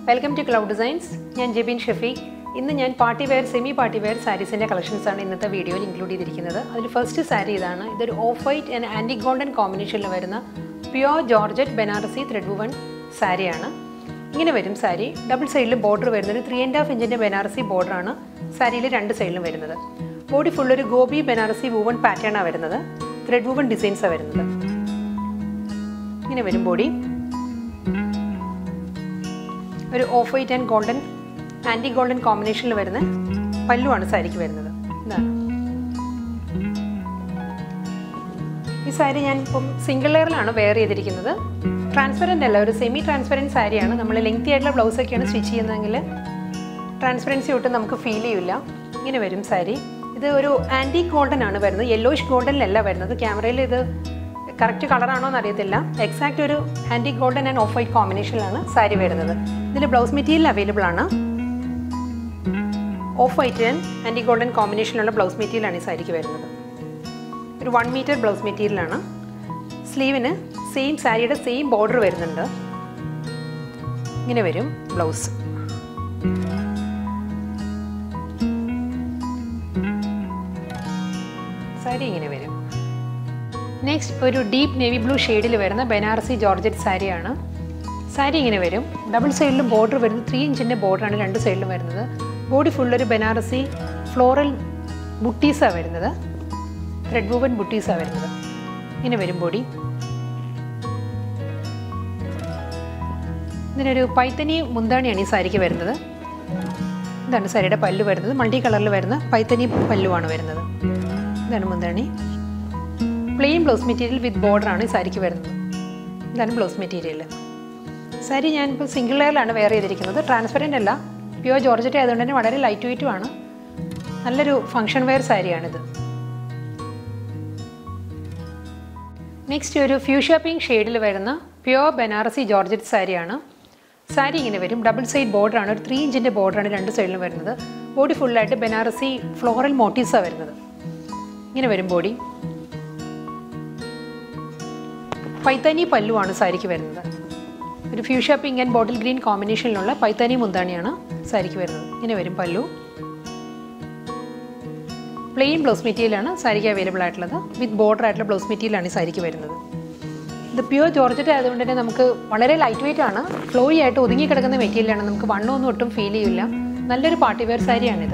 welcome to cloud designs ഞാൻ ജെബിൻ ഷഫീഖ് ഇന്ന് ഞാൻ party wear semi party wear സാരീസിൻ്റെ കളക്ഷൻസാണ് ഇന്നത്തെ വീഡിയോയിൽ ഇൻക്ലൂഡ് ചെയ്തിരിക്കുന്നത് അതിൽ ഫസ്റ്റ് സാരി ഇതാണ് ഇതൊരു off white and antique golden കോമ്പിനേഷനിൽ വരുന്ന pure georgette Banarasi thread woven സാരിയാണ് ഇങ്ങനെ വരും സാരി ഡബിൾ സൈഡിൽ ബോർഡർ വരുന്നത് ത്രീ ആൻഡ് ഹാഫ് ഇഞ്ചിൻ്റെ ബനാറസി ബോർഡറാണ് സാരിയിൽ രണ്ട് സൈഡിലും വരുന്നത് ബോഡി ഫുൾ ഒരു ഗോപി ബനാറസി വുവൺ പാറ്റേണാണ് വരുന്നത് ത്രെഡ് വുവൺ ഡിസൈൻസാണ് വരുന്നത് ഇങ്ങനെ വരും ബോഡി ഒരു off white and golden antique golden കോമ്പിനേഷനിൽ വരുന്ന പല്ലുവാണ് സാരിക്ക് വരുന്നത് ഇതാണ് ഈ സാരി ഞാൻ ഇപ്പം സിംഗിൾ ലെയറിലാണ് വെയർ ചെയ്തിരിക്കുന്നത് ട്രാൻസ്പെറൻ്റ് അല്ല ഒരു സെമി ട്രാൻസ്പെറൻറ്റ് സാരിയാണ് നമ്മൾ ലെങ്തി ആയിട്ടുള്ള ബ്ലൗസൊക്കെയാണ് സ്റ്റിച്ച് ചെയ്യുന്നതെങ്കിൽ ട്രാൻസ്പെറൻസി ഒട്ടും നമുക്ക് ഫീൽ ചെയ്യില്ല ഇങ്ങനെ വരും സാരി ഇത് ഒരു ആൻറ്റി ഗോൾഡൻ ആണ് വരുന്നത് യെല്ലോയിഷ് ഗോൾഡനിലല്ല വരുന്നത് ക്യാമറയിൽ ഇത് കറക്റ്റ് കളറാണോ എന്ന് അറിയത്തില്ല എക്സാക്റ്റ് ഒരു antique golden and off white കോമ്പിനേഷനിലാണ് സാരി വരുന്നത് ഇതിൽ ബ്ലൗസ് മെറ്റീരിയൽ അവൈലബിൾ ആണ് off white and antique golden കോമ്പിനേഷനിലുള്ള ബ്ലൗസ് മെറ്റീരിയലാണ് ഈ സാരിക്ക് വരുന്നത് ഒരു വൺ മീറ്റർ ബ്ലൗസ് മെറ്റീരിയലാണ് സ്ലീവിന് സെയിം സാരിയുടെ സെയിം ബോർഡർ വരുന്നുണ്ട് ഇങ്ങനെ വരും ബ്ലൗസ് സാരി ഇങ്ങനെ വരും നെക്സ്റ്റ് ഒരു ഡീപ്പ് നേവി ബ്ലൂ ഷെയ്ഡിൽ വരുന്ന ബനാറസി ജോർജറ്റ് സാരിയാണ് സാരി ഇങ്ങനെ വരും ഡബിൾ സൈഡിലും ബോർഡർ വരുന്നത് ത്രീ ഇഞ്ചിൻ്റെ ബോർഡറാണ് രണ്ട് സൈഡിലും വരുന്നത് ബോഡി ഫുള്ളൊരു ബനാറസി ഫ്ലോറൽ ബുട്ടീസാണ് വരുന്നത് ത്രെഡ് വൂവൻ ബുട്ടീസാണ് വരുന്നത് ഇങ്ങനെ വരും ബോഡി ഇതിനൊരു പൈത്തനി മുന്താണിയാണ് ഈ സാരിക്ക് വരുന്നത് ഇതാണ് സാരിയുടെ പല്ലു വരുന്നത് മൾട്ടി കളറിൽ വരുന്ന പൈത്തനി പല്ലുവാണ് വരുന്നത് ഇതാണ് മുന്താണി പ്ലെയിൻ ബ്ലൗസ് മെറ്റീരിയൽ വിത്ത് ബോർഡറാണ് ഈ സാരിക്ക് വരുന്നത് ഇതാണ് ബ്ലൗസ് മെറ്റീരിയൽ സാരി ഞാനിപ്പോൾ സിംഗിൾ ലെയറിലാണ് വെയർ ചെയ്തിരിക്കുന്നത് ട്രാൻസ്പെറൻ്റ് അല്ല പ്യുവർ ജോർജറ്റ് ആയതുകൊണ്ട് തന്നെ വളരെ ലൈറ്റ് വെയ്റ്റുമാണ് നല്ലൊരു ഫങ്ഷൻ വെയർ സാരിയാണിത് നെക്സ്റ്റ് ഒരു ഫ്യൂഷ്യ പിങ്ക് ഷെയ്ഡിൽ വരുന്ന പ്യുവർ ബനാറസി ജോർജറ്റ് സാരിയാണ് സാരി ഇങ്ങനെ വരും ഡബിൾ സൈഡ് ബോർഡറാണ് ഒരു ത്രീ ഇഞ്ചിൻ്റെ ബോർഡറാണ് രണ്ട് സൈഡിലും വരുന്നത് ബോഡി ഫുള്ളായിട്ട് ബനാറസി ഫ്ലോറൽ മോട്ടീവ്സാണ് വരുന്നത് ഇങ്ങനെ വരും ബോഡി പൈത്താനി പല്ലുവാണ് സാരിക്ക് വരുന്നത് ഒരു fuchsia pink and bottle green കോമ്പിനേഷനിലുള്ള പൈത്താനി മുന്താണിയാണ് സാരിക്ക് വരുന്നത് ഇങ്ങനെ വരും പല്ലു പ്ലെയിൻ ബ്ലൗസ് മെറ്റീരിയലാണ് സാരിക്ക് അവൈലബിൾ ആയിട്ടുള്ളത് വിത്ത് ബോർഡർ ആയിട്ടുള്ള ബ്ലൗസ് മെറ്റീരിയലാണ് ഈ സാരിക്ക് വരുന്നത് ഇത് പ്യുവർ ജോർജറ്റ് ആയതുകൊണ്ട് തന്നെ നമുക്ക് വളരെ ലൈറ്റ് വെയിറ്റ് ആണ് ഫ്ലോയി ആയിട്ട് ഒതുങ്ങി കിടക്കുന്ന മെറ്റീരിയലാണ് നമുക്ക് വണ്ണമൊന്നും ഒട്ടും ഫീൽ ചെയ്യില്ല നല്ലൊരു പാർട്ടി വെയർ സാരിയാണിത്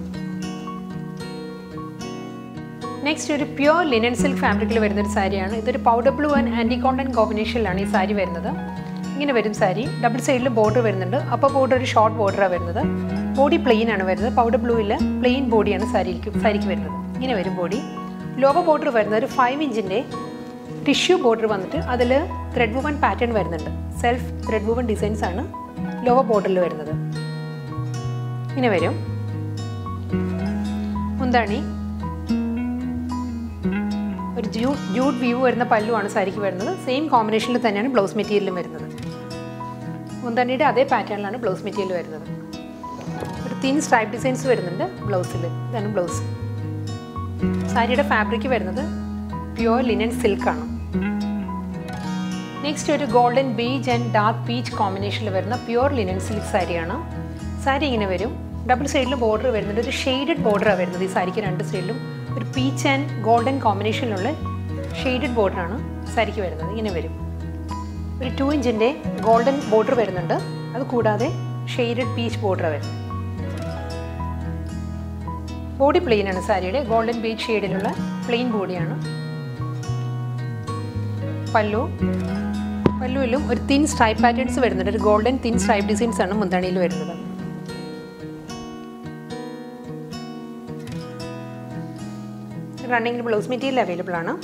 നെക്സ്റ്റ് ഒരു പ്യുവർ ലിനൻ സിൽക്ക് ഫാബ്രിക്കിൽ വരുന്ന ഒരു സാരിയാണ് ഇതൊരു powder blue and antique golden കോമ്പിനേഷനിലാണ് ഈ സാരി വരുന്നത് ഇങ്ങനെ വരും സാരി ഡബിൾ സൈഡിൽ ബോർഡർ വരുന്നുണ്ട് അപ്പോൾ ബോർഡർ ഒരു ഷോർട്ട് ബോർഡറാണ് വരുന്നത് ബോഡി പ്ലെയിൻ ആണ് വരുന്നത് പൗഡർ ബ്ലൂവിൽ പ്ലെയിൻ ബോഡിയാണ് സാരിക്ക് സാരിക്ക് വരുന്നത് ഇങ്ങനെ വരും ബോഡി ലോവർ ബോർഡർ വരുന്നത് ഒരു ഫൈവ് ഇഞ്ചിൻ്റെ ടിഷ്യൂ ബോർഡർ വന്നിട്ട് അതിൽ ത്രെഡ് വുവൺ പാറ്റേൺ വരുന്നുണ്ട് സെൽഫ് ത്രെഡ് വുവൺ ഡിസൈൻസ് ആണ് ലോവർ ബോർഡറിൽ വരുന്നത് ഇങ്ങനെ വരും മുന്താണി ഒരു ജൂട്ട് ജൂട്ട് വ്യൂ വരുന്ന പല്ലുവാണ് സാരിക്ക് വരുന്നത് സെയിം കോമ്പിനേഷനിൽ തന്നെയാണ് ബ്ലൗസ് മെറ്റീരിയലും വരുന്നത് മുന്താണിയുടെ അതേ പാറ്റേണിലാണ് ബ്ലൗസ് മെറ്റീരിയൽ വരുന്നത് ഒരു തിൻ സ്ട്രൈപ്പ് ഡിസൈൻസ് വരുന്നുണ്ട് ബ്ലൗസിൽ ഇതാണ് ബ്ലൗസ് സാരിയുടെ ഫാബ്രിക് വരുന്നത് പ്യുവർ ലിനൻ സിൽക്കാണ് നെക്സ്റ്റ് ഒരു golden beach and dark peach കോമ്പിനേഷനിൽ വരുന്ന പ്യുവർ ലിനൻ സിൽക്ക് സാരിയാണ് സാരി ഇങ്ങനെ വരും ഡബിൾ സൈഡിൽ ബോർഡർ വരുന്നുണ്ട് ഒരു ഷെയ്ഡഡ് ബോർഡറാണ് വരുന്നത് ഈ സാരിക്ക് രണ്ട് സൈഡിലും ഒരു പീച്ച് ആൻഡ് ഗോൾഡൻ കോമ്പിനേഷനിലുള്ള ഷെയ്ഡഡ് ബോർഡറാണ് സാരിക്ക് വരുന്നത് ഇങ്ങനെ വരും ഒരു ടു ഇഞ്ചിൻ്റെ ഗോൾഡൻ ബോർഡർ വരുന്നുണ്ട് അത് കൂടാതെ ഷെയ്ഡഡ് പീച്ച് ബോർഡറാണ് വരുന്നത് ബോഡി പ്ലെയിൻ ആണ് സാരിയുടെ ഗോൾഡൻ ബീച്ച് ഷെയ്ഡിലുള്ള പ്ലെയിൻ ബോഡിയാണ് പല്ലു പല്ലുവിലും ഒരു തിൻ സ്ട്രൈപ്പ് പാറ്റേൺസ് വരുന്നുണ്ട് ഒരു ഗോൾഡൻ തിൻ സ്ട്രൈപ്പ് ഡിസൈൻസ് ആണ് മുന്താണിയിൽ വരുന്നത് റണ്ണിങ്ങിൽ ബ്ലൗസ് മെറ്റീരിയൽ അവൈലബിൾ ആണ്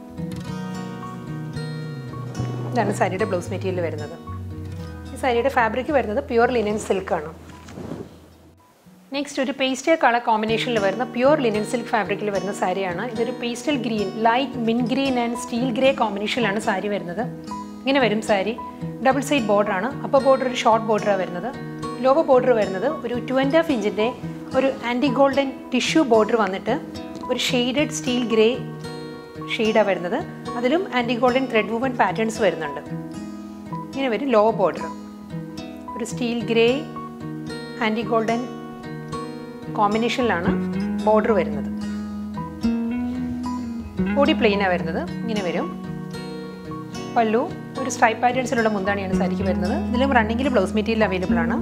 ഇതാണ് സാരിയുടെ ബ്ലൗസ് മെറ്റീരിയൽ വരുന്നത് ഈ സാരിയുടെ ഫാബ്രിക് വരുന്നത് പ്യുവർ ലിനൻ സിൽക്കാണ് നെക്സ്റ്റ് ഒരു പേസ്റ്റൽ കളർ കോമ്പിനേഷനിൽ വരുന്ന പ്യുവർ ലിനൻ സിൽക്ക് ഫാബ്രിക്കിൽ വരുന്ന സാരിയാണ് ഇതൊരു pastel green light mint green and steel grey കോമ്പിനേഷനിലാണ് സാരി വരുന്നത് ഇങ്ങനെ വരും സാരി ഡബിൾ സൈഡ് ബോർഡറാണ് അപ്പോൾ ബോർഡർ ഒരു ഷോർട്ട് ബോർഡറാണ് വരുന്നത് ലോവർ ബോർഡർ വരുന്നത് ഒരു ടു ആൻഡ് ഹാഫ് ഇഞ്ചിൻ്റെ ഒരു ആൻറ്റി ഗോൾഡൻ ടിഷ്യൂ ബോർഡർ വന്നിട്ട് ഒരു ഷെയ്ഡഡ് സ്റ്റീൽ ഗ്രേ ഷെയ്ഡാണ് വരുന്നത് അതിലും antique golden thread woven patterns വരുന്നുണ്ട് ഇങ്ങനെ വരും ലോ ബോർഡർ ഒരു സ്റ്റീൽ ഗ്രേ ആൻറ്റി ഗോൾഡൻ കോമ്പിനേഷനിലാണ് ബോർഡർ വരുന്നത് ബോഡി പ്ലെയിനാണ് വരുന്നത് ഇങ്ങനെ വരും പല്ലു ഒരു സ്ട്രൈപ്പ് പാറ്റേൺസിലുള്ള മുന്താണിയാണ് സാരിക്ക് വരുന്നത് ഇതിലും റണ്ണിങ്ങിൽ ബ്ലൗസ് മെറ്റീരിയൽ അവൈലബിൾ ആണ്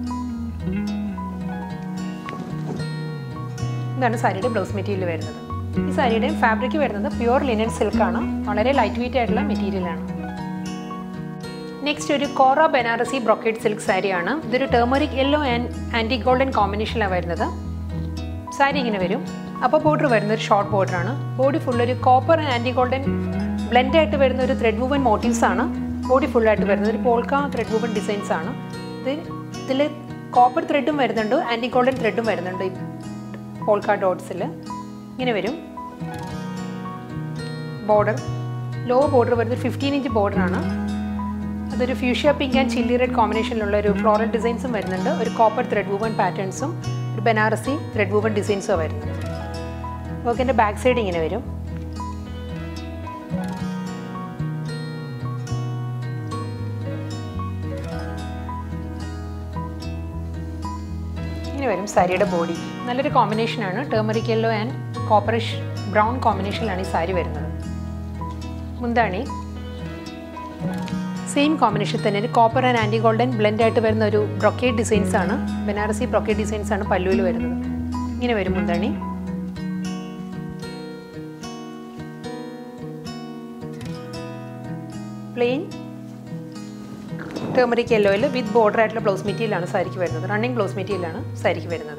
ഇതാണ് സാരിയുടെ ബ്ലൗസ് മെറ്റീരിയൽ വരുന്നത് ഈ സാരിയുടെ ഫാബ്രിക് വരുന്നത് പ്യുവർ ലിനൻ സിൽക്കാണ് വളരെ ലൈറ്റ് വെയിറ്റ് ആയിട്ടുള്ള മെറ്റീരിയലാണ് നെക്സ്റ്റ് ഒരു കോറ ബനാറസി ബ്രൊക്കേഡ് സിൽക്ക് സാരിയാണ് ഇതൊരു turmeric yellow and antique golden കോമ്പിനേഷനിലാണ് വരുന്നത് സാരി ഇങ്ങനെ വരും അപ്പോൾ ബോർഡർ വരുന്ന ഒരു ഷോർട്ട് ബോർഡറാണ് ബോഡി ഫുൾ ഒരു copper and antique golden blend ആയിട്ട് വരുന്ന ഒരു ത്രെഡ് വുവൻ മോട്ടീവ്സ് ആണ് ബോഡി ഫുള്ളായിട്ട് വരുന്നത് ഒരു പോൾക്ക ത്രെഡ് വുവൻ ഡിസൈൻസ് ആണ് ഇത് ഇതിൽ കോപ്പർ ത്രെഡും വരുന്നുണ്ട് ആൻറ്റി ഗോൾഡൻ ത്രെഡും വരുന്നുണ്ട് ഈ പോൾക്ക ഡോട്ട്സിൽ ഇങ്ങനെ വരും ബോർഡർ ലോ ബോർഡർ വരുന്നത് ഫിഫ്റ്റീൻ ഇഞ്ച് ബോർഡറാണ് അതൊരു fuchsia pink and chilli red കോമ്പിനേഷനിലുള്ള ഒരു ഫ്ലോറൽ ഡിസൈൻസും വരുന്നുണ്ട് ഒരു കോപ്പർ ത്രെഡ് വൂവൺ പാറ്റേൺസും ഒരു ബനാറസി ത്രെഡ് വൂവൺ ഡിസൈൻസും വരുന്നത് വർക്കിൻ്റെ ബാക്ക് സൈഡ് ഇങ്ങനെ വരും ഇങ്ങനെ വരും സാരിയുടെ ബോഡി നല്ലൊരു കോമ്പിനേഷനാണ് turmeric yellow and copperish brown കോമ്പിനേഷനിലാണ് ഈ സാരി വരുന്നത് മുന്താണി സെയിം കോമ്പിനേഷൻ തന്നെ ഒരു copper and antique golden blend ആയിട്ട് വരുന്ന ഒരു ബ്രൊക്കേഡ് ഡിസൈൻസ് ആണ് ബനാറസി ബ്രൊക്കേഡ് ഡിസൈൻസ് ആണ് പല്ലുവിൽ വരുന്നത് ഇങ്ങനെ വരും മുന്താണി പ്ലെയിൻ ടേമറിക് യെല്ലോയിൽ വിത്ത് ബോർഡർ ആയിട്ടുള്ള ബ്ലൗസ് മെറ്റീരിയലാണ് സാരിക്ക് വരുന്നത് റണ്ണിങ് ബ്ലൗസ് മെറ്റീരിയലാണ് സാരിക്ക് വരുന്നത്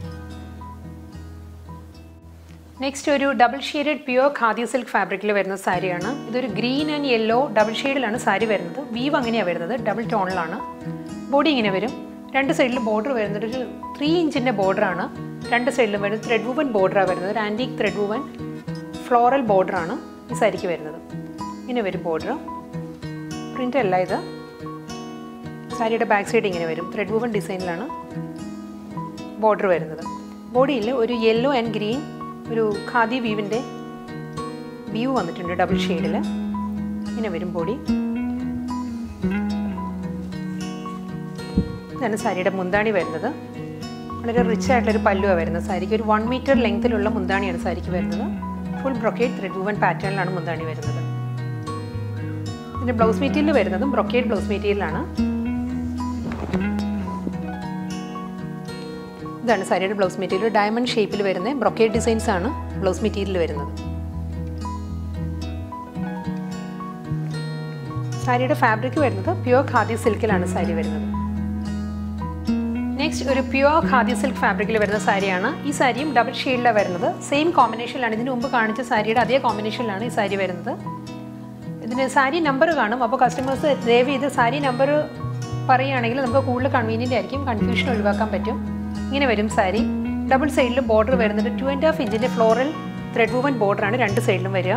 നെക്സ്റ്റ് ഒരു double shaded pure khadi silk ഫാബ്രിക്കിൽ വരുന്ന സാരിയാണ് ഇതൊരു ഗ്രീൻ ആൻഡ് യെല്ലോ ഡബിൾ ഷെയ്ഡിലാണ് സാരി വരുന്നത് വീവ് അങ്ങനെയാണ് വരുന്നത് ഡബിൾ ടോണിലാണ് ബോഡി ഇങ്ങനെ വരും രണ്ട് സൈഡിലും ബോർഡർ വരുന്നത് ഒരു ത്രീ ഇഞ്ചിൻ്റെ ബോർഡറാണ് രണ്ട് സൈഡിലും വരുന്നത് ത്രെഡ് വൂവൻ ബോർഡറാണ് വരുന്നത് ഒരു ആൻറ്റീക് ത്രെഡ് വൂവൻ ഫ്ലോറൽ ബോർഡറാണ് ഈ സാരിക്ക് വരുന്നത് ഇങ്ങനെ വരും ബോർഡർ പ്രിൻ്റ് അല്ല ഇത് സാരിയുടെ ബാക്ക് സൈഡ് ഇങ്ങനെ വരും ത്രെഡ് വൂവൻ ഡിസൈനിലാണ് ബോർഡർ വരുന്നത് ബോഡിയിൽ ഒരു യെല്ലോ ആൻഡ് ഗ്രീൻ ഒരു ഖാദി വീവിൻ്റെ വ്യൂ വന്നിട്ടുണ്ട് ഡബിൾ ഷെയ്ഡിൽ ഇങ്ങനെ വരും ബോഡി ഇതാണ് സാരിയുടെ മുന്താണി വരുന്നത് വളരെ റിച്ച് ആയിട്ടുള്ളൊരു പല്ലുവാണ് വരുന്നത് സാരിക്ക് ഒരു വൺ മീറ്റർ ലെങ്ത്തിലുള്ള മുന്താണിയാണ് സാരിക്ക് വരുന്നത് ഫുൾ ബ്രൊക്കേഡ് ത്രെഡ് വൂവൻ പാറ്റേണിലാണ് മുന്താണി വരുന്നത് ഇതിൻ്റെ ബ്ലൗസ് മെറ്റീരിയൽ വരുന്നതും ബ്രൊക്കേഡ് ബ്ലൗസ് മെറ്റീരിയലാണ് ഇതാണ് സാരിയുടെ ബ്ലൗസ് മെറ്റീരിയൽ ഡയമണ്ട് ഷേപ്പിൽ വരുന്ന ബ്രൊക്കേഡ് ഡിസൈൻസ് ആണ് ബ്ലൗസ് മെറ്റീരിയൽ വരുന്നത് സാരിയുടെ ഫാബ്രിക് വരുന്നത് പ്യുവർ ഖാദി സിൽക്കിലാണ് സാരി വരുന്നത് നെക്സ്റ്റ് ഒരു പ്യുവർ ഖാദി സിൽക്ക് ഫാബ്രിക്കിൽ വരുന്ന സാരിയാണ് ഈ സാരിയും ഡബിൾ ഷെയ്ഡിലാണ് വരുന്നത് സെയിം കോമ്പിനേഷനിലാണ് ഇതിന് മുമ്പ് കാണിച്ച സാരിയുടെ അതേ കോമ്പിനേഷനിലാണ് ഈ സാരി വരുന്നത് ഇതിന് സാരി നമ്പർ കാണും അപ്പോൾ കസ്റ്റമേഴ്സ് ദയവ് ചെയ്ത് സാരി നമ്പർ പറയുകയാണെങ്കിൽ നമുക്ക് കൂടുതൽ കൺവീനിയൻ്റ് ആയിരിക്കും കൺഫ്യൂഷൻ ഒഴിവാക്കാൻ പറ്റും ഇങ്ങനെ വരും സാരി ഡബിൾ സൈഡിലും ബോർഡർ വരുന്നുണ്ട് ടു ആൻഡ് ഹാഫ് ഇഞ്ചിൻ്റെ ഫ്ലോറൽ ത്രെഡ് വൂവൻ ബോർഡറാണ് രണ്ട് സൈഡിലും വരിക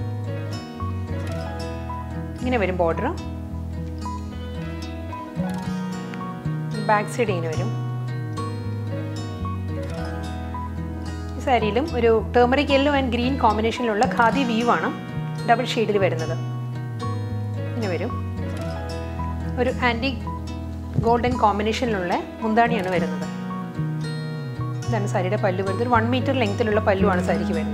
ഇങ്ങനെ വരും ബോർഡർ ബാക്ക് സൈഡ് ഇങ്ങനെ വരും ഈ സാരിയിലും ഒരു ടേമറിക് യെല്ലോ ആൻഡ് ഗ്രീൻ കോമ്പിനേഷനിലുള്ള ഖാദി വ്യൂ ആണ് ഡബിൾ ഷെയ്ഡിൽ വരുന്നത് ഇങ്ങനെ വരും ഒരു ആൻറ്റി ഗോൾഡൻ കോമ്പിനേഷനിലുള്ള മുന്താണിയാണ് വരുന്നത് ഇതാണ് സാരിയുടെ പല്ലു വരുന്നത് ഒരു വൺ മീറ്റർ ലെങ്ത്തിലുള്ള പല്ലുവാണ് സാരിക്ക് വരുന്നത്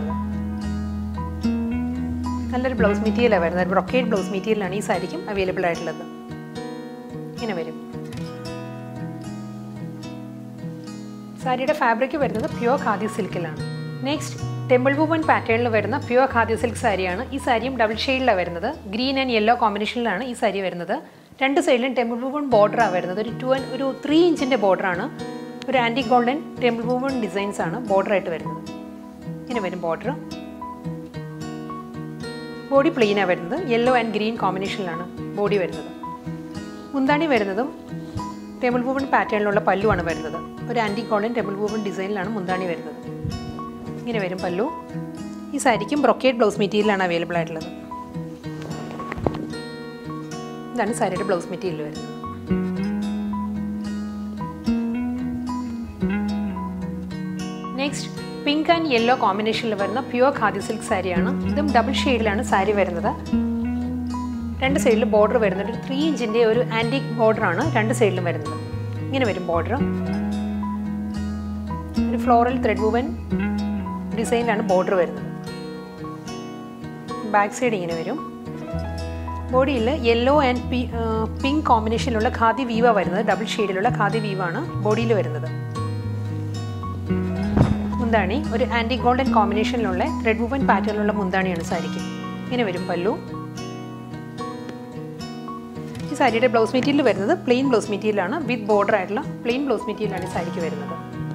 നല്ലൊരു ബ്ലൗസ് മെറ്റീരിയലാണ് വരുന്നത് ബ്രൊക്കേഡ് ബ്ലൗസ് മെറ്റീരിയലാണ് ഈ സാരിക്കും അവൈലബിൾ ആയിട്ടുള്ളത് ഇങ്ങനെ വരും സാരിയുടെ ഫാബ്രിക് വരുന്നത് പ്യുവർ ഖാദി സിൽക്കിലാണ് നെക്സ്റ്റ് ടെമ്പിൾ വുവൻ പാറ്റേണിൽ വരുന്ന പ്യുവർ ഖാദി സിൽക്ക് സാരിയാണ് ഈ സാരിയും ഡബിൾ ഷെയ്ഡിലാണ് വരുന്നത് ഗ്രീൻ ആൻഡ് യെല്ലോ കോമ്പിനേഷനിലാണ് ഈ സാരി വരുന്നത് രണ്ട് സൈഡിലും ടെമ്പിൾ വുവൺ ബോർഡറാണ് വരുന്നത് ഒരു ടു ഒരു ത്രീ ഇഞ്ചിൻ്റെ ബോർഡറാണ് ഒരു antique golden temple woven designs ആണ് ബോർഡറായിട്ട് വരുന്നത് ഇങ്ങനെ വരും ബോർഡർ ബോഡി പ്ലെയിനാണ് വരുന്നത് യെല്ലോ ആൻഡ് ഗ്രീൻ കോമ്പിനേഷനിലാണ് ബോഡി വരുന്നത് മുന്താണി വരുന്നതും ടെമ്പിൾ വുവൺ പാറ്റേണിലുള്ള പല്ലുവാണ് വരുന്നത് ഒരു ആൻറ്റി ഗോൾഡൻ ടെമ്പിൾ വുവൺ ഡിസൈനിലാണ് മുന്താണി വരുന്നത് ഇങ്ങനെ വരും പല്ലു ഈ സാരിക്കും ബ്രൊക്കേഡ് ബ്ലൗസ് മെറ്റീരിയലാണ് അവൈലബിൾ ആയിട്ടുള്ളത് ഇതാണ് സാരിയുടെ ബ്ലൗസ് മെറ്റീരിയൽ വരുന്നത് നെക്സ്റ്റ് പിങ്ക് ആൻഡ് യെല്ലോ കോമ്പിനേഷനിൽ വരുന്ന പ്യുവർ ഖാദി സിൽക്ക് സാരിയാണ് ഇതും ഡബിൾ ഷെയ്ഡിലാണ് സാരി വരുന്നത് രണ്ട് സൈഡിലും ബോർഡർ വരുന്നുണ്ട് ഒരു ത്രീ ഇഞ്ചിൻ്റെ ഒരു ആൻറ്റിക് ബോർഡറാണ് രണ്ട് സൈഡിലും വരുന്നത് ഇങ്ങനെ വരും ബോർഡർ ഒരു ഫ്ലോറൽ ത്രെഡ് വുവൻ ഡിസൈനിലാണ് ബോർഡർ വരുന്നത് ബാക്ക് സൈഡ് ഇങ്ങനെ വരും ബോഡിയിൽ യെല്ലോ ആൻഡ് പി പിങ്ക് കോമ്പിനേഷനിലുള്ള ഖാദി വീവ വരുന്നത് ഡബിൾ ഷെയ്ഡിലുള്ള ഖാദി വീവാണ് ബോഡിയിൽ വരുന്നത് മുന്താണി ഒരു ആൻറ്റി ഗോൾഡൻ കോമ്പിനേഷനിലുള്ള ത്രെഡ് വുവൻ പാറ്റേണിലുള്ള മുന്താണിയാണ് സാരിക്ക് ഇങ്ങനെ വരും പല്ലു ഈ സാരിയുടെ ബ്ലൗസ് മെറ്റീരിയൽ വരുന്നത് പ്ലെയിൻ ബ്ലൗസ് മെറ്റീരിയലാണ് വിത്ത് ബോർഡർ ആയിട്ടുള്ള പ്ലെയിൻ ബ്ലൗസ് മെറ്റീരിയലാണ് ഈ സാരിക്ക് വരുന്നത്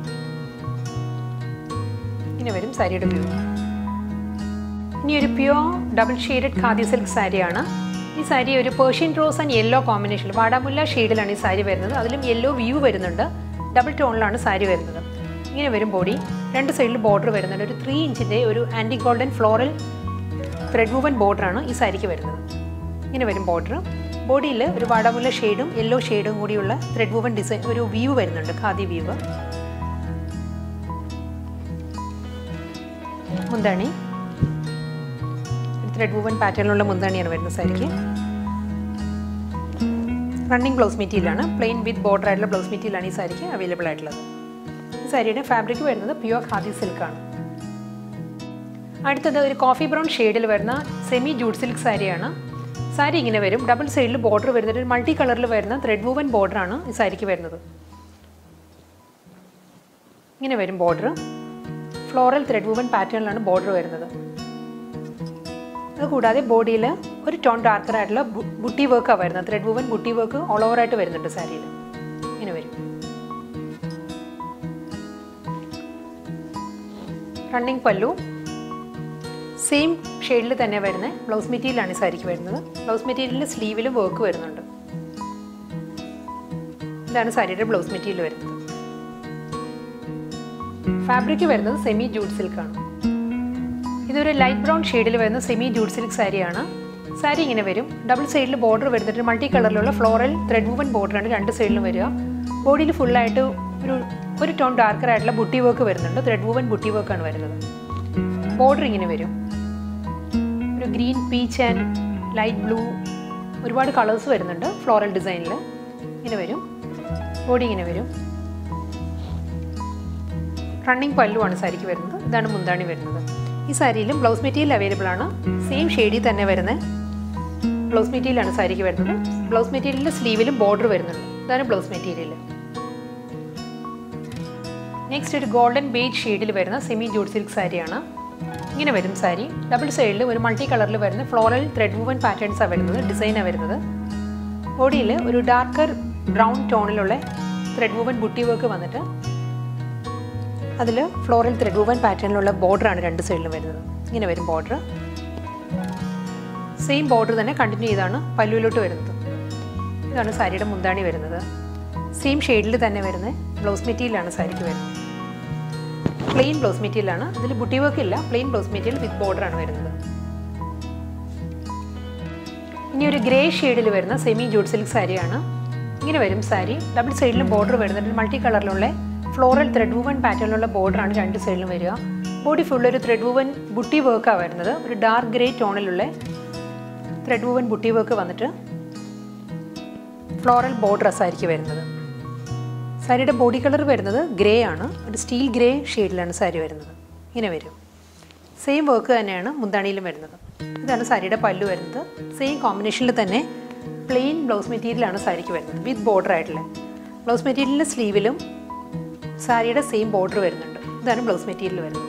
ഇങ്ങനെ വരും സാരിയുടെ വ്യൂ ഇനി ഒരു pure double shaded khadi silk സാരിയാണ് ഈ സാരി ഒരു പേർഷ്യൻ റോസ് ആൻഡ് യെല്ലോ കോമ്പിനേഷനിൽ വാടാമുല്ല ഷെയ്ഡിലാണ് ഈ സാരി വരുന്നത് അതിലും യെല്ലോ വ്യൂ വരുന്നുണ്ട് ഡബിൾ ടോണിലാണ് സാരി വരുന്നത് ഇങ്ങനെ വരും ബോഡി രണ്ട് സൈഡിൽ ബോർഡർ വരുന്നുണ്ട് ഒരു ത്രീ ഇഞ്ചിൻ്റെ ഒരു antique golden floral thread woven ബോർഡറാണ് ഈ സാരിക്ക് വരുന്നത് ഇങ്ങനെ വരും ബോർഡർ ബോഡിയിൽ ഒരു വാടാമുല്ല ഷെയ്ഡും യെല്ലോ ഷെയ്ഡും കൂടിയുള്ള ത്രെഡ് വുവൻ ഡിസൈൻ ഒരു വ്യൂ വരുന്നുണ്ട് ഖാദി വ്യൂ മുന്താണി ത്രെഡ് വുവൻ പാറ്റേണിലുള്ള മുന്താണിയാണ് വരുന്നത് സാരിക്ക് റണ്ണിങ് ബ്ലൗസ് മെറ്റീരിയലാണ് പ്ലെയിൻ വിത്ത് ബോർഡർ ആയിട്ടുള്ള ബ്ലൗസ് മെറ്റീരിയലാണ് ഈ സാരിക്ക് അവൈലബിൾ ആയിട്ടുള്ളത് ഈ സാരിയുടെ ഫാബ്രിക് വരുന്നത് പ്യുവർ ഖാദി സിൽക്കാണ് അടുത്തത് ഒരു കോഫി ബ്രൗൺ ഷെയ്ഡിൽ വരുന്ന സെമി ജൂഡ് സിൽക്ക് സാരിയാണ് സാരി ഇങ്ങനെ വരും ഡബിൾ സൈഡിൽ ബോർഡർ വരുന്നത് ഒരു മൾട്ടി കളറിൽ വരുന്ന ത്രെഡ് വുവൻ ബോർഡറാണ് ഈ സാരിക്ക് വരുന്നത് ഇങ്ങനെ വരും ബോർഡർ ഫ്ലോറൽ ത്രെഡ് വുവൻ പാറ്റേണിലാണ് ബോർഡർ വരുന്നത് അതുകൂടാതെ ബോഡിയിൽ ഒരു ടോൺ ഡാർക്കർ ആയിട്ടുള്ള ബുട്ടി വർക്കാണ് വരുന്നത് thread woven buti work all over ആയിട്ട് വരുന്നുണ്ട് സാരിയിൽ ഇങ്ങനെ വരും റണ്ണിങ് പല്ലു സെയിം ഷെയ്ഡിൽ തന്നെ വരുന്ന ബ്ലൗസ് മെറ്റീരിയലാണ് ഈ സാരിക്ക് വരുന്നത് ബ്ലൗസ് മെറ്റീരിയലിൻ്റെ സ്ലീവിലും വർക്ക് വരുന്നുണ്ട് ഇതാണ് സാരിയുടെ ബ്ലൗസ് മെറ്റീരിയൽ വരുന്നത് ഫാബ്രിക് വരുന്നത് സെമി ജൂഡ് സിൽക്കാണ് ഇതൊരു ലൈറ്റ് ബ്രൗൺ ഷെയ്ഡിൽ വരുന്ന സെമി ജൂഡ് സിൽക്ക് സാരിയാണ് സാരി ഇങ്ങനെ വരും ഡബിൾ സൈഡിൽ ബോർഡർ വരുന്നിട്ട് മൾട്ടി കളറിലുള്ള ഫ്ലോറൽ ത്രെഡ് വുവൻ ബോർഡറാണ് രണ്ട് സൈഡിലും വരിക ബോഡിയിൽ ഫുള്ളായിട്ട് ഒരു ഒരു ടോൺ ഡാർക്കർ ആയിട്ടുള്ള ബുട്ടി വർക്ക് വരുന്നുണ്ട് ത്രെഡ് വുവൻ ബുട്ടി വർക്കാണ് വരുന്നത് ബോർഡർ ഇങ്ങനെ വരും ഒരു green peach and light blue ഒരുപാട് കളേഴ്സ് വരുന്നുണ്ട് ഫ്ലോറൽ ഡിസൈനിൽ ഇങ്ങനെ വരും ബോഡി ഇങ്ങനെ വരും റണ്ണിങ് പല്ലുവാണ് സാരിക്ക് വരുന്നത് ഇതാണ് മുന്താണി വരുന്നത് ഈ സാരിയിലും ബ്ലൗസ് മെറ്റീരിയൽ അവൈലബിൾ ആണ് സെയിം ഷെയ്ഡിൽ തന്നെ വരുന്ന ബ്ലൗസ് മെറ്റീരിയലാണ് സാരിക്ക് വരുന്നത് ബ്ലൗസ് മെറ്റീരിയലിൻ്റെ സ്ലീവിലും ബോർഡർ വരുന്നുണ്ട് ഇതാണ് ബ്ലൗസ് മെറ്റീരിയൽ നെക്സ്റ്റ് ഒരു ഗോൾഡൻ ബേജ് ഷെയ്ഡിൽ വരുന്ന സെമി ജൂഡ് സിൽക്ക് സാരിയാണ് ഇങ്ങനെ വരും സാരി ഡബിൾ സൈഡിൽ ഒരു മൾട്ടി കളറിൽ വരുന്ന ഫ്ലോറൽ ത്രെഡ് വുവൻ പാറ്റേൺസാണ് വരുന്നത് ഡിസൈനാണ് വരുന്നത് ബോഡിയിൽ ഒരു ഡാർക്കർ ബ്രൗൺ ടോണിലുള്ള ത്രെഡ് വുവൻ ബുട്ടി വർക്ക് വന്നിട്ട് അതിൽ ഫ്ലോറൽ ത്രെഡ് വുവൻ പാറ്റേണിലുള്ള ബോർഡറാണ് രണ്ട് സൈഡിലും വരുന്നത് ഇങ്ങനെ വരും ബോർഡർ സെയിം ബോർഡർ തന്നെ കണ്ടിന്യൂ ചെയ്താണ് പല്ലുവിലോട്ട് വരുന്നത് ഇതാണ് സാരിയുടെ മുന്താണി വരുന്നത് സെയിം ഷെയ്ഡിൽ തന്നെ വരുന്ന ബ്ലൗസ് മെറ്റീരിയലാണ് സാരിക്ക് വരുന്നത് പ്ലെയിൻ ബ്ലൗസ് മെറ്റീരിയലാണ് ഇതിൽ ബുട്ടി വർക്ക് ഇല്ല പ്ലെയിൻ ബ്ലൗസ് മെറ്റീരിയൽ വിത്ത് ബോർഡറാണ് വരുന്നത് ഇനി ഒരു ഗ്രേ ഷെയ്ഡിൽ വരുന്ന സെമി ജൂഡ് സിൽക്ക് സാരിയാണ് ഇങ്ങനെ വരും സാരി ഡബിൾ സൈഡിലും ബോർഡർ വരുന്നുണ്ട് മൾട്ടി കളറിലുള്ള ഫ്ലോറൽ ത്രെഡ് വുവൻ പാറ്റേണിലുള്ള ബോർഡറാണ് രണ്ട് സൈഡിലും വരിക ബോഡി ഫുൾ ഒരു ത്രെഡ് വുവൻ ബുട്ടി വർക്കാണ് വരുന്നത് ഒരു ഡാർക്ക് ഗ്രേ ടോണിലുള്ള ത്രെഡ് വുവൻ ബുട്ടി വർക്ക് വന്നിട്ട് ഫ്ലോറൽ ബോർഡറസ് ആയിരിക്കും വരുന്നത് സാരിയുടെ ബോഡി കളർ വരുന്നത് ഗ്രേ ആണ് ഒരു സ്റ്റീൽ ഗ്രേ ഷെയ്ഡിലാണ് സാരി വരുന്നത് ഇങ്ങനെ വരും സെയിം വർക്ക് തന്നെയാണ് മുന്താണിയിലും വരുന്നത് ഇതാണ് സാരിയുടെ പല്ലു വരുന്നത് സെയിം കോമ്പിനേഷനിൽ തന്നെ പ്ലെയിൻ ബ്ലൗസ് മെറ്റീരിയലാണ് സാരിക്ക് വരുന്നത് വിത്ത് ബോർഡർ ആയിട്ടുള്ള ബ്ലൗസ് മെറ്റീരിയലിൻ്റെ സ്ലീവിലും സാരിയുടെ സെയിം ബോർഡർ വരുന്നുണ്ട് ഇതാണ് ബ്ലൗസ് മെറ്റീരിയൽ വരുന്നത്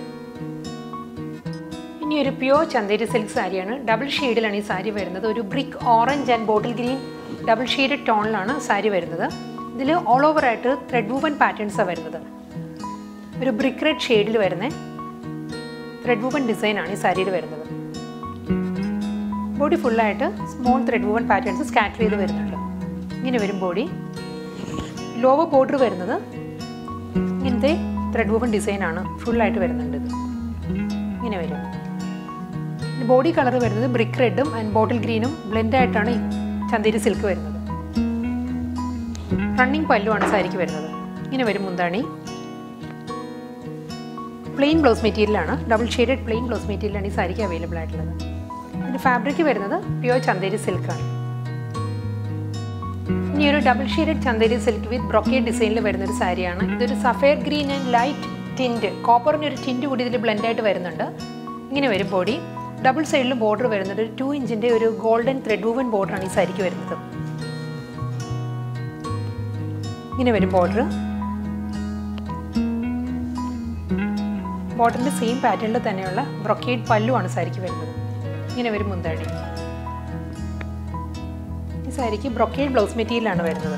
ഇനി ഒരു പ്യുവർ ചന്തേരി സിൽക്ക് സാരിയാണ് ഡബിൾ ഷെയ്ഡിലാണ് ഈ സാരി വരുന്നത് ഒരു brick orange and bottle green double shaded ടോണിലാണ് സാരി വരുന്നത് ഇതിൽ ഓൾ ഓവർ ആയിട്ട് ത്രെഡ് വുവൻ പാറ്റേൺസാണ് വരുന്നത് ഒരു ബ്രിക്ക് റെഡ് ഷെയ്ഡിൽ വരുന്ന ത്രെഡ് വുവൻ ഡിസൈനാണ് ഈ സാരിയിൽ വരുന്നത് ബോഡി ഫുള്ളായിട്ട് small thread woven patterns scatter ചെയ്ത് വരുന്നുണ്ട് ഇങ്ങനെ വരും ബോഡി ലോവർ ബോർഡർ വരുന്നത് ഇങ്ങനത്തെ ത്രെഡ് വുവൻ ഡിസൈനാണ് ഫുള്ളായിട്ട് വരുന്നുണ്ട് ഇത് ഇങ്ങനെ വരും ബോഡി കളർ വരുന്നത് ബ്രിക്ക് റെഡും ആൻഡ് ബോട്ടിൽ ഗ്രീനും ബ്ലെൻഡ് ആയിട്ടാണ് ഈ ചന്തേരി സിൽക്ക് വരുന്നത് റണ്ണിങ് പല്ലുമാണ് സാരിക്ക് വരുന്നത് ഇങ്ങനെ വരും മുന്താണി പ്ലെയിൻ ബ്ലൗസ് മെറ്റീരിയലാണ് ഡബിൾ ഷെയ്ഡഡ് പ്ലെയിൻ ബ്ലൗസ് മെറ്റീരിയലാണ് ഈ സാരിക്ക് അവൈലബിൾ ആയിട്ടുള്ളത് ഇതിന് ഫാബ്രിക് വരുന്നത് പ്യുവർ ചന്തേരി സിൽക്കാണ് ഇനി ഒരു double shaded Chanderi silk with brocade ഡിസൈനിൽ വരുന്ന ഒരു സാരിയാണ് ഇതൊരു sapphire green and light tint കോപ്പറിന് ഒരു ടിൻറ്റ് കൂടി ഇതിൽ ബ്ലെൻഡായിട്ട് വരുന്നുണ്ട് ഇങ്ങനെ വരും ബോഡി ഡബിൾ സൈഡിലും ബോർഡർ വരുന്നുണ്ട് ഒരു ടു ഇഞ്ചിൻ്റെ ഒരു ഗോൾഡൻ ത്രെഡ് വൂവൻ ബോർഡറാണ് ഈ സാരിക്ക് വരുന്നത് ഇങ്ങനെ വരും ബോർഡർ ബോർഡറിൻ്റെ സെയിം പാറ്റേണിൽ തന്നെയുള്ള ബ്രൊക്കേഡ് പല്ലുവാണ് സാരിക്ക് വരുന്നത് ഇങ്ങനെ വരും മുന്താണി ഈ സാരിക്ക് ബ്രൊക്കേഡ് ബ്ലൗസ് മെറ്റീരിയലാണ് വരുന്നത്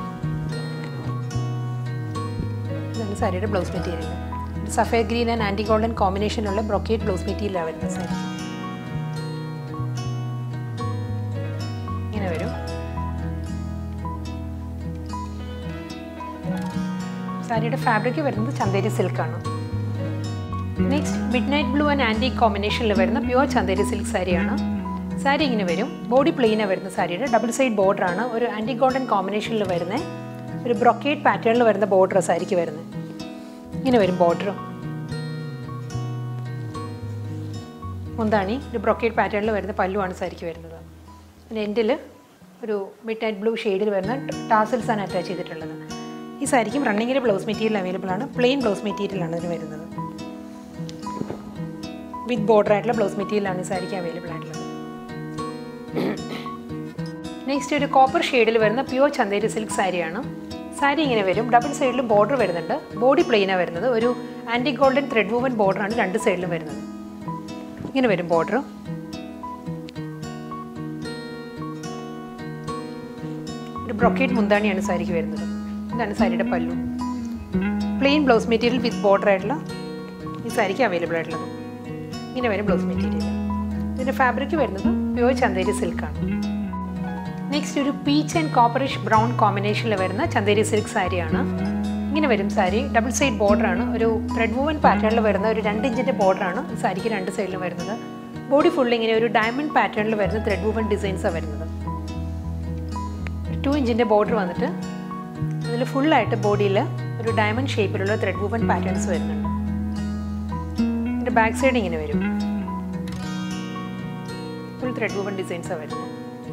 ഇതാണ് സാരിയുടെ blouse material sapphire green and antique golden കോമ്പിനേഷനുള്ള ബ്രൊക്കേഡ് ബ്ലൗസ് മെറ്റീരിയലാണ് വരുന്നത് സാരി ഇങ്ങനെ വരും സാരിയുടെ ഫാബ്രിക് വരുന്നത് ചന്തേരി സിൽക്കാണ് next midnight blue and antique കോമ്പിനേഷനിൽ വരുന്ന പ്യുവർ ചന്തേരി സിൽക്ക് സാരിയാണ് സാരി ഇങ്ങനെ വരും ബോഡി പ്ലെയിനാണ് വരുന്ന സാരിയുടെ ഡബിൾ സൈഡ് ബോർഡർ ആണ് ഒരു ആൻറ്റി ഗോൾഡൻ കോമ്പിനേഷനിൽ വരുന്ന ഒരു ബ്രൊക്കേഡ് പാറ്റേണിൽ വരുന്ന ബോർഡർ സാരിക്ക് വരുന്നത് ഇങ്ങനെ വരും ബോർഡർ മുന്താണി ഒരു ബ്രൊക്കേഡ് പാറ്റേണിൽ വരുന്ന പല്ലുവാണ് സാരിക്ക് വരുന്നത് അതിൻ്റെ എൻഡിൽ ഒരു മിഡ് നൈറ്റ് ബ്ലൂ ഷെയ്ഡിൽ വരുന്ന ടാസൽസ് ആണ് അറ്റാച്ച് ചെയ്തിട്ടുള്ളത് ഈ സാരിക്കും റണ്ണിങ്ങിൽ ബ്ലൗസ് മെറ്റീരിയൽ അവൈലബിൾ ആണ് പ്ലെയിൻ ബ്ലൗസ് മെറ്റീരിയലാണ് ഇതിന് വരുന്നത് വിത്ത് ബോർഡർ ആയിട്ടുള്ള ബ്ലൗസ് മെറ്റീരിയലാണ് ഈ സാരിക്ക് അവൈലബിൾ ആയിട്ടുള്ളത് നെക്സ്റ്റ് ഒരു കോപ്പർ ഷെയ്ഡിൽ വരുന്ന പ്യുവർ ചന്തേരി സിൽക്ക് സാരിയാണ് സാരി ഇങ്ങനെ വരും ഡബിൾ സൈഡിലും ബോർഡർ വരുന്നുണ്ട് ബോഡി പ്ലെയിനാണ് വരുന്നത് ഒരു ആൻറ്റി ഗോൾഡൻ ത്രെഡ് വൂവൻ ബോർഡറാണ് രണ്ട് സൈഡിലും വരുന്നത് ഇങ്ങനെ വരും ബോർഡർ ഒരു ബ്രൊക്കേറ്റ് മുന്താണിയാണ് സാരിക്ക് വരുന്നത് ഇതാണ് സാരിയുടെ pallu plain blouse material with border ആയിട്ടുള്ള ഈ സാരിക്ക് അവൈലബിൾ ആയിട്ടുള്ളത് ഇങ്ങനെ വരും ബ്ലൗസ് മെറ്റീരിയൽ ഇതിൻ്റെ ഫാബ്രിക് വരുന്നത് പ്യുവർ ചന്തേരി സിൽക്കാണ് നെക്സ്റ്റ് ഒരു പീച്ച് ആൻഡ് കോപ്പറിഷ് ബ്രൗൺ കോമ്പിനേഷനിൽ വരുന്ന ചന്തേരി സിൽക്ക് സാരിയാണ് ഇങ്ങനെ വരും സാരി ഡബിൾ സൈഡ് ബോർഡറാണ് ഒരു ത്രെഡ് വൂവൻ പാറ്റേണിൽ വരുന്ന ഒരു രണ്ട് ഇഞ്ചിൻ്റെ ബോർഡറാണ് ഈ സാരിക്ക് രണ്ട് സൈഡിലും വരുന്നത് ബോഡി ഫുൾ ഇങ്ങനെ ഒരു ഡയമണ്ട് പാറ്റേണിൽ വരുന്ന ത്രെഡ് വൂവൻ ഡിസൈൻസാണ് വരുന്നത് ടു ഇഞ്ചിൻ്റെ ബോർഡർ വന്നിട്ട് അതിൽ ഫുള്ളായിട്ട് ബോഡിയിൽ ഒരു ഡയമണ്ട് ഷേപ്പിലുള്ള ത്രെഡ് വൂവൻ പാറ്റേൺസ് വരുന്നുണ്ട് ഇതിൻ്റെ ബാക്ക് സൈഡ് ഇങ്ങനെ വരും ഫുൾ ത്രെഡ് വൂവൻ ഡിസൈൻസാണ് വരുന്നത്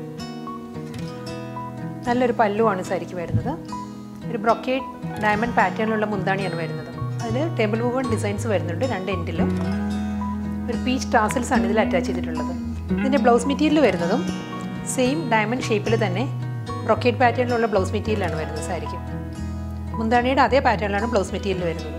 നല്ലൊരു പല്ലുവാണ് സാരിക്ക് വരുന്നത് ഒരു ബ്രൊക്കേഡ് ഡയമണ്ട് പാറ്റേണിലുള്ള മുന്താണിയാണ് വരുന്നത് അതിൽ ടേബിൾ വൂവൺ ഡിസൈൻസ് വരുന്നുണ്ട് രണ്ട് എൻഡിലും ഒരു പീച്ച് ടാസൽസ് ആണ് ഇതിൽ അറ്റാച്ച് ചെയ്തിട്ടുള്ളത് ഇതിൻ്റെ ബ്ലൗസ് മെറ്റീരിയൽ വരുന്നതും സെയിം ഡയമണ്ട് ഷേപ്പിൽ തന്നെ ബ്രൊക്കേഡ് പാറ്റേണിലുള്ള ബ്ലൗസ് മെറ്റീരിയലാണ് വരുന്നത് സാരിക്ക് മുന്താണിയുടെ അതേ പാറ്റേണിലാണ് ബ്ലൗസ് മെറ്റീരിയൽ വരുന്നത്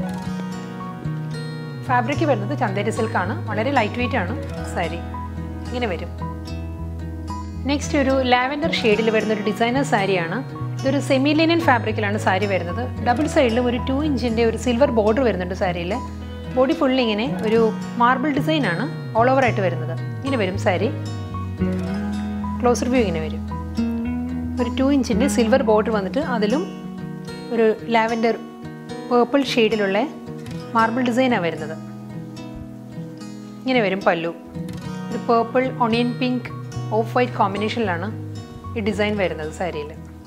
ഫാബ്രിക് വരുന്നത് ചന്തേരി സിൽക്കാണ് വളരെ ലൈറ്റ് വെയിറ്റ് ആണ് സാരി ഇങ്ങനെ വരും നെക്സ്റ്റ് ഒരു ലാവൻഡർ ഷെയ്ഡിൽ വരുന്ന ഒരു ഡിസൈനർ സാരിയാണ് ഇതൊരു സെമി ലിനൻ ഫാബ്രിക്കിലാണ് സാരി വരുന്നത് ഡബിൾ സൈഡിലും ഒരു ടു ഇഞ്ചിൻ്റെ ഒരു സിൽവർ ബോർഡർ വരുന്നുണ്ട് സാരിയിൽ ബോഡി ഫുൾ ഇങ്ങനെ ഒരു മാർബിൾ ഡിസൈൻ ആണ് ഓൾ ഓവർ ആയിട്ട് വരുന്നത് ഇങ്ങനെ വരും സാരി ക്ലോസർ വ്യൂ ഇങ്ങനെ വരും ഒരു ടു ഇഞ്ചിൻ്റെ സിൽവർ ബോർഡർ വന്നിട്ട് അതിലും ഒരു ലാവൻഡർ പേർപ്പിൾ ഷെയ്ഡിലുള്ള മാർബിൾ ഡിസൈനാണ് വരുന്നത് ഇങ്ങനെ വരും പല്ലു ഒരു purple onion pink off white കോമ്പിനേഷനിലാണ് ഈ ഡിസൈൻ വരുന്നത് സാരിയിൽ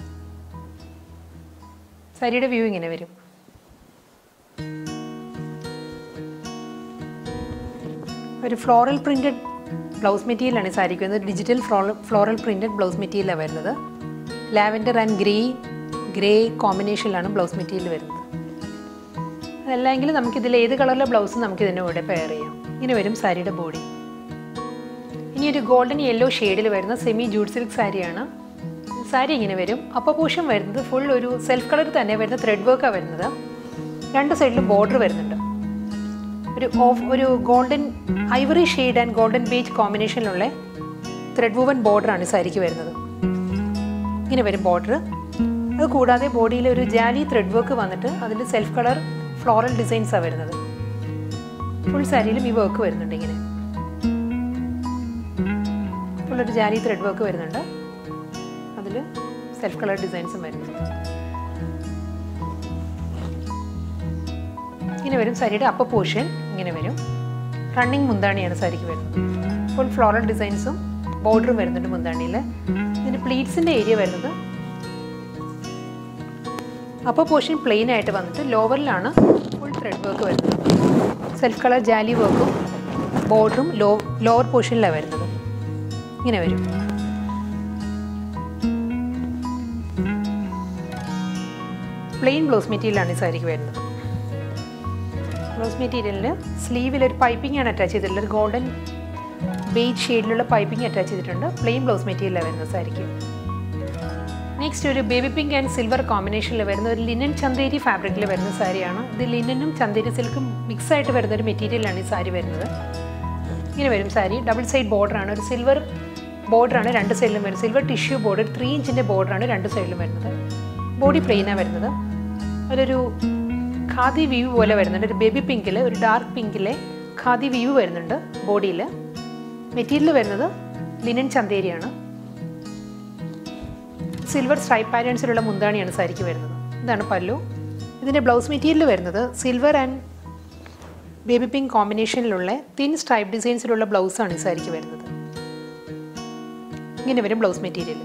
സാരിയുടെ വ്യൂ ഇങ്ങനെ വരും ഒരു ഫ്ലോറൽ പ്രിൻറ്റഡ് ബ്ലൗസ് മെറ്റീരിയലാണ് ഈ സാരിക്ക് വരുന്നത് digital floral floral printed blouse മെറ്റീരിയലാണ് വരുന്നത് ലാവൻഡർ ആൻഡ് ഗ്രേ ഗ്രേ കോമ്പിനേഷനിലാണ് ബ്ലൗസ് മെറ്റീരിയൽ വരുന്നത് അതല്ലെങ്കിൽ നമുക്കിതിൽ ഏത് കളറിലെ ബ്ലൗസ് നമുക്ക് ഇതിൻ്റെ കൂടെ പെയർ ചെയ്യാം ഇങ്ങനെ വരും സാരിയുടെ ബോഡി ഇനി ഒരു ഗോൾഡൻ യെല്ലോ ഷെയ്ഡിൽ വരുന്ന സെമി ജൂഡ് സിൽക്ക് സാരിയാണ് സാരി ഇങ്ങനെ വരും അപ്പർ പോർഷൻ വരുന്നത് ഫുൾ ഒരു സെൽഫ് കളർ തന്നെ വരുന്ന ത്രെഡ് വർക്കാണ് വരുന്നത് രണ്ട് സൈഡിലും ബോർഡർ വരുന്നുണ്ട് ഒരു ഓഫ് ഒരു golden ivory shade and golden beige കോമ്പിനേഷനിലുള്ള ത്രെഡ് വൂവൻ ബോർഡറാണ് സാരിക്ക് വരുന്നത് ഇങ്ങനെ വരും ബോർഡർ അത് കൂടാതെ ബോഡിയിൽ ഒരു ജാലി ത്രെഡ് വർക്ക് വന്നിട്ട് അതിൽ സെൽഫ് കളർ ഫ്ലോറൽ ഡിസൈൻസാണ് വരുന്നത് ഫുൾ സാരിയിലും ഈ വർക്ക് വരുന്നുണ്ട് ഇങ്ങനെ ഫുൾ ഒരു ജാലി ത്രെഡ് വർക്ക് വരുന്നുണ്ട് അതിൽ സെൽഫ് കളർ ഡിസൈൻസും വരുന്നുണ്ട് ഇങ്ങനെ വരും സാരിയുടെ അപ്പർ പോർഷൻ ഇങ്ങനെ വരും റണ്ണിങ് മുന്താണിയാണ് സാരിക്ക് വരുന്നത് ഫുൾ ഫ്ലോറൽ ഡിസൈൻസും ബോർഡറും വരുന്നുണ്ട് മുന്താണിയിൽ ഇതിൻ്റെ പ്ലീറ്റ്സിൻ്റെ ഏരിയ വരുന്നത് അപ്പർ പോർഷൻ പ്ലെയിൻ ആയിട്ട് വന്നിട്ട് ലോവറിലാണ് ഫുൾ ത്രെഡ് വർക്ക് വരുന്നത് സെൽഫ് കളർ ജാലി വർക്കും ബോർഡറും ലോ ലോവർ പോർഷനിലാണ് വരുന്നത് ഇങ്ങനെ വരും പ്ലെയിൻ ബ്ലൗസ് മെറ്റീരിയലാണ് ഈ സാരിക്ക് വരുന്നത് ബ്ലൗസ് മെറ്റീരിയലിൽ സ്ലീവിൽ ഒരു പൈപ്പിംഗ് ആണ് അറ്റാച്ച് ചെയ്തിട്ടുള്ളത് ഒരു ഗോൾഡൻ ബേജ് ഷെയ്ഡിലുള്ള പൈപ്പിംഗ് അറ്റാച്ച് ചെയ്തിട്ടുണ്ട് പ്ലെയിൻ ബ്ലൗസ് മെറ്റീരിയലാണ് വരുന്നത് സാരിക്ക് നെക്സ്റ്റ് ഒരു ബേബി പിങ്ക് ആൻഡ് സിൽവർ കോമ്പിനേഷനിൽ വരുന്ന ഒരു ലിനൻ ചന്തേരി ഫാബ്രിക്കിൽ വരുന്ന സാരിയാണ് ഇത് ലിനനും ചന്തേരി സിൽക്കും മിക്സ് ആയിട്ട് വരുന്ന ഒരു മെറ്റീരിയലാണ് ഈ സാരി വരുന്നത് ഇങ്ങനെ വരും സാരി ഡബിൾ സൈഡ് ബോർഡറാണ് ഒരു സിൽവർ ബോർഡറാണ് രണ്ട് സൈഡിലും വരുന്നത് സിൽവർ ടിഷ്യൂ ബോർഡർ ത്രീ ഇഞ്ചിൻ്റെ ബോർഡറാണ് രണ്ട് സൈഡിലും വരുന്നത് ബോഡി പ്ലെയിനാണ് വരുന്നത് അതൊരു ഖാദി വ്യൂ പോലെ വരുന്നുണ്ട് ഒരു ബേബി പിങ്കിൽ ഒരു ഡാർക്ക് പിങ്കിലെ ഖാദി വ്യൂ വരുന്നുണ്ട് ബോഡിയിൽ മെറ്റീരിയൽ വരുന്നത് ലിനൻ ചന്തേരിയാണ് സിൽവർ സ്ട്രൈപ്പ് പാറ്റേൺസിലുള്ള മുന്താണിയാണ് സാരിക്ക് വരുന്നത് ഇതാണ് പല്ലു ഇതിൻ്റെ ബ്ലൗസ് മെറ്റീരിയൽ വരുന്നത് സിൽവർ ആൻഡ് ബേബി പിങ്ക് കോമ്പിനേഷനിലുള്ള തിൻ സ്ട്രൈപ്പ് ഡിസൈൻസിലുള്ള ബ്ലൗസാണ് ഈ സാരിക്ക് വരുന്നത് ഇങ്ങനെ വരും ബ്ലൗസ് മെറ്റീരിയൽ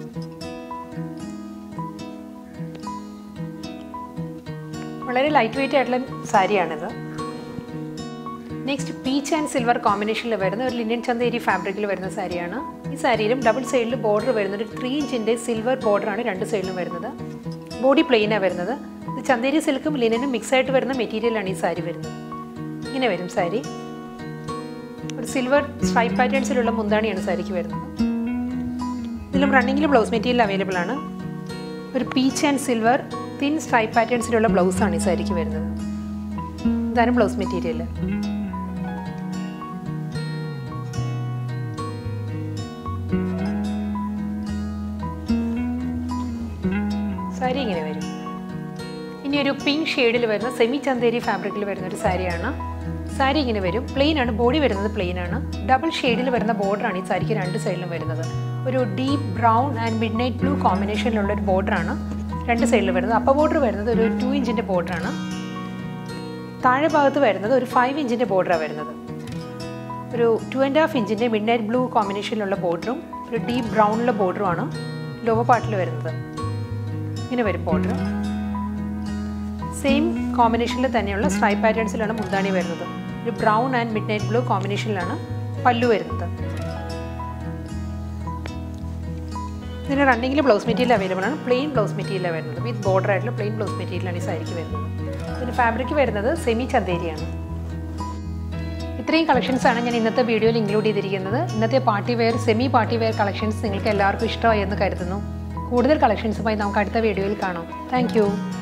വളരെ ലൈറ്റ് വെയിറ്റ് ആയിട്ടുള്ള സാരിയാണിത് നെക്സ്റ്റ് പീച്ച് ആൻഡ് സിൽവർ കോമ്പിനേഷനിൽ വരുന്ന ഒരു ലിനൻ ചന്തേരി ഫാബ്രിക്കിൽ വരുന്ന സാരിയാണ് ഈ സാരിയിലും ഡബിൾ സൈഡിൽ ബോർഡർ വരുന്നത് ഒരു ത്രീ ഇഞ്ചിൻ്റെ സിൽവർ ബോർഡറാണ് രണ്ട് സൈഡിലും വരുന്നത് ബോഡി പ്ലെയിനാണ് വരുന്നത് ഇത് ചന്തേരി സിൽക്കും ലിനനും മിക്സ് ആയിട്ട് വരുന്ന മെറ്റീരിയലാണ് ഈ സാരി വരുന്നത് ഇങ്ങനെ വരും സാരി ഒരു സിൽവർ സ്ട്രൈപ്പ് പാറ്റേൺസിലുള്ള മുന്താണിയാണ് സാരിക്ക് വരുന്നത് ഇതിലും റണ്ണിങ്ങിൽ ബ്ലൗസ് മെറ്റീരിയൽ അവൈലബിൾ ആണ് ഒരു peach and silver thin stripe പാറ്റേൺസിലുള്ള ബ്ലൗസാണ് ഈ സാരിക്ക് വരുന്നത് ഇതാണ് ബ്ലൗസ് മെറ്റീരിയൽ സാരി ഇങ്ങനെ വരും ഇനി ഒരു പിങ്ക് ഷെയ്ഡിൽ വരുന്ന സെമി ചന്തേരി ഫാബ്രിക്കിൽ വരുന്ന ഒരു സാരിയാണ് സാരി ഇങ്ങനെ വരും പ്ലെയിൻ ആണ് ബോഡി വരുന്നത് പ്ലെയിൻ ആണ് ഡബിൾ ഷെയ്ഡിൽ വരുന്ന ബോർഡറാണ് ഈ സാരിക്ക് രണ്ട് സൈഡിലും വരുന്നത് ഒരു deep brown and midnight blue കോമ്പിനേഷനിലുള്ള ഒരു ബോർഡറാണ് രണ്ട് സൈഡിൽ വരുന്നത് അപ്പർ ബോർഡർ വരുന്നത് ഒരു ടു ഇഞ്ചിൻ്റെ ബോർഡറാണ് താഴെ ഭാഗത്ത് വരുന്നത് ഒരു ഫൈവ് ഇഞ്ചിൻ്റെ ബോർഡറാണ് വരുന്നത് ഒരു ടു ആൻഡ് ഹാഫ് ഇഞ്ചിൻ്റെ മിഡ് നൈറ്റ് ബ്ലൂ കോമ്പിനേഷനിലുള്ള ബോർഡറും ഒരു ഡീപ്പ് ബ്രൗണിലുള്ള ബോർഡറുമാണ് ലോവർ പാർട്ടിൽ വരുന്നത് ഇങ്ങനെ വരും ബോർഡർ സെയിം കോമ്പിനേഷനിൽ തന്നെയുള്ള സ്ട്രൈപ്പ് പാറ്റേൺസിലാണ് മുന്താണി വരുന്നത് ഒരു brown and midnight blue കോമ്പിനേഷനിലാണ് പല്ലു വരുന്നത് ഇതിന് റണ്ണിങ്ങിൽ ബ്ലൗസ് മെറ്റീരിയൽ അവൈലബിൾ ആണ് പ്ലെയിൻ ബ്ലൗസ് മെറ്റീരിയലാണ് വരുന്നത് വിത്ത് ബോർഡർ ആയിട്ടുള്ള പ്ലെയിൻ ബ്ലൗസ് മെറ്റീരിയലാണ് ഈ സാരിക്ക് വരുന്നത് ഇതിന് ഫാബ്രിക് വരുന്നത് സെമി ചന്തേരിയാണ് ഇത്രയും കളക്ഷൻസ് ആണ് ഞാൻ ഇന്നത്തെ വീഡിയോയിൽ ഇൻക്ലൂഡ് ചെയ്തിരിക്കുന്നത് ഇന്നത്തെ party wear semi party wear collections നിങ്ങൾക്ക് എല്ലാവർക്കും ഇഷ്ടമായി എന്ന് കരുതുന്നു കൂടുതൽ കളക്ഷൻസുമായി നമുക്ക് അടുത്ത വീഡിയോയിൽ കാണാം താങ്ക്